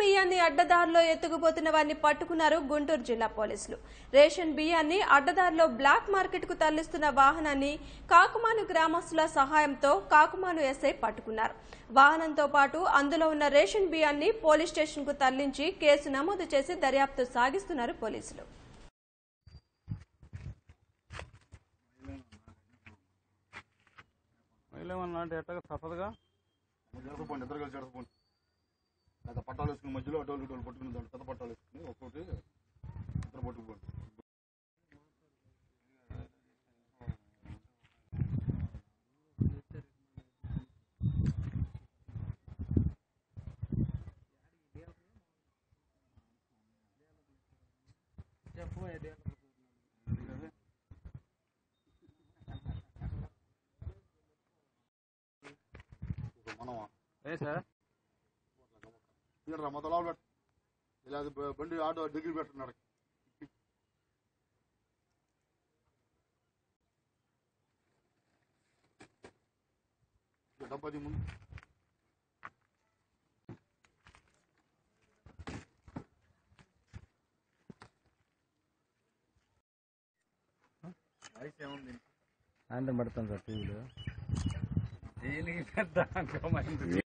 బియ్యాన్ని అడ్డదారిలో ఎత్తుకుపోతున్న వారిని పట్టుకున్నారు గుంటూరు జిల్లా పోలీసులు రేషన్ బియ్యాన్ని అడ్డదారిలో బ్లాక్ మార్కెట్ కు తరలిస్తున్న వాహనాన్ని కాకుమాను గ్రామస్తుల సహాయంతో కాకుమాను ఎస్ఐ పట్టుకున్నారు వాహనంతో పాటు అందులో ఉన్న రేషన్ బియ్యాన్ని పోలీస్ స్టేషన్ కు తరలించి కేసు నమోదు చేసి దర్యాప్తు సాగిస్తున్నారు పోలీసులు మహిళమన్నా అంటే ఎట్టగా తప్పదుగా జరగపోండి ఇద్దరు కలిసి జరగపోండి పెద్ద పట్టాలు వేసుకుని మధ్యలో అటు ఇటు వాళ్ళు పట్టుకుని దాంట్లో పెద్ద పట్టాలు వేసుకుని ఒక్కొక్కటి ఇద్దరు పట్టుకుపోండి మనమా ఏ సార్ ఇక్కడ మొత్తం లోపల పెట్టు ఇలా అది బ- బండి ఆటో దగ్గర పెట్టున్నాడు డబ్బది ముందు సాయంత్రం పెడతాను సార్ టీవీలో దీనికి పెద్ద అంకమైంది